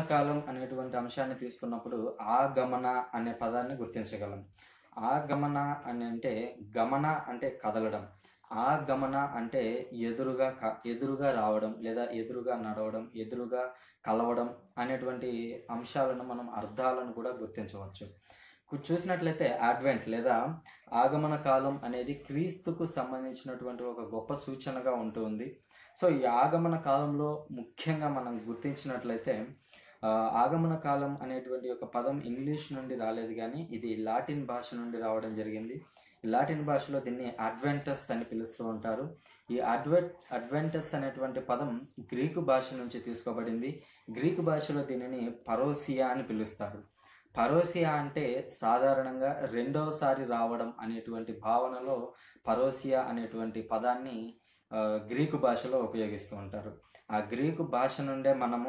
కాలం అనేటువంటి అంశాన్ని తీసుకున్నప్పుడు ఆగమన అనే పదాన్ని గుర్తించగలం ఆగమన అని అంటే గమన అంటే కదలడం ఆగమన అంటే ఎదురుగా క- ఎదురుగా రావడం లేదా ఎదురుగా నడవడం ఎదురుగా కలవడం అనేటువంటి అంశాలను మనం అర్థాలను కూడా గుర్తించవచ్చు కు- చూసినట్లయితే అడ్వెంట్ లేదా ఆగమన కాలం అనేది క్రీస్తుకు సంబంధించినటువంటి ఒక గొప్ప సూచనగా ఉంటుంది సో ఈ ఆగమన కాలంలో ముఖ్యంగా మనం గుర్తించినట్లయితే ఆ, ఆగమన కాలం అనేటువంటి ఒక పదం ఇంగ్లీష్ నుండి రాలేదు కానీ ఇది లాటిన్ భాష నుండి రావడం జరిగింది ఈ లాటిన్ భాషలో దీన్ని అడ్వెంటస్ అని పిలుస్తూ ఉంటారు ఈ అడ్వెంట్ అడ్వెంటస్ అనేటువంటి పదం గ్రీకు భాష నుంచి తీసుకోబడింది గ్రీకు భాషలో దీనిని పరోసియా అని పిలుస్తారు పరోసియా అంటే సాధారణంగా రెండవసారి రావడం అనేటువంటి భావనలో పరోసియా అనేటువంటి పదాన్ని ఆ, గ్రీకు భాషలో ఉపయోగిస్తూ ఉంటారు ఆ గ్రీకు భాష నుండే మనము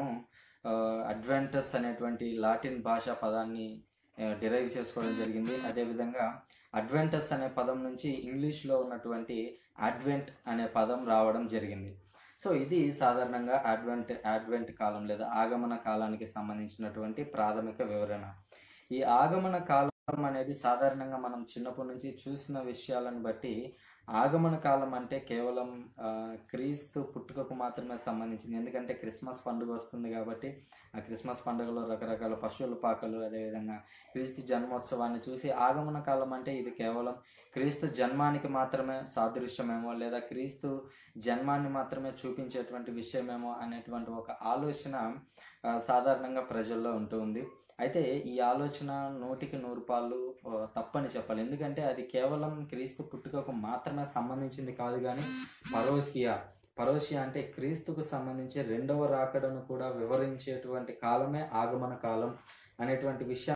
అడ్వెంటస్ అనేటువంటి లాటిన్ భాషా పదాన్ని డిరైవ్ చేసుకోవడం జరిగింది అదేవిధంగా అడ్వెంటస్ అనే పదం నుంచి ఇంగ్లీష్లో ఉన్నటువంటి అడ్వెంట్ అనే పదం రావడం జరిగింది సో ఇది సాధారణంగా అడ్వెంట్ అడ్వెంట్ కాలం లేదా ఆగమన కాలానికి సంబంధించినటువంటి ప్రాథమిక వివరణ ఈ ఆగమన కాలం అనేది సాధారణంగా మనం చిన్నప్పటి నుంచి చూసిన విషయాలను బట్టి ఆగమన కాలం అంటే కేవలం ఆ, క్రీస్తు పుట్టుకకు మాత్రమే సంబంధించింది ఎందుకంటే క్రిస్మస్ పండుగ వస్తుంది కాబట్టి ఆ క్రిస్మస్ పండుగలో రకరకాల పశువుల పాకలు అదేవిధంగా క్రీస్తు జన్మోత్సవాన్ని చూసి ఆగమన కాలం అంటే ఇది కేవలం క్రీస్తు జన్మానికి మాత్రమే సాదృశ్యమేమో లేదా క్రీస్తు జన్మాన్ని మాత్రమే చూపించేటువంటి విషయమేమో అనేటువంటి ఒక ఆలోచన ఆ, సాధారణంగా ప్రజల్లో ఉంటుంది అయితే ఈ ఆలోచన నూటికి నూరు పాళ్ళు ఆ, తప్పని చెప్పాలి ఎందుకంటే అది కేవలం క్రీస్తు పుట్టుకకు మాత్రమే సంబంధించింది కాదు కానీ పరోసియా పరోసియా అంటే క్రీస్తుకు సంబంధించి రెండవ రాకడను కూడా వివరించేటువంటి కాలమే ఆగమన కాలం అనేటువంటి విషయాన్ని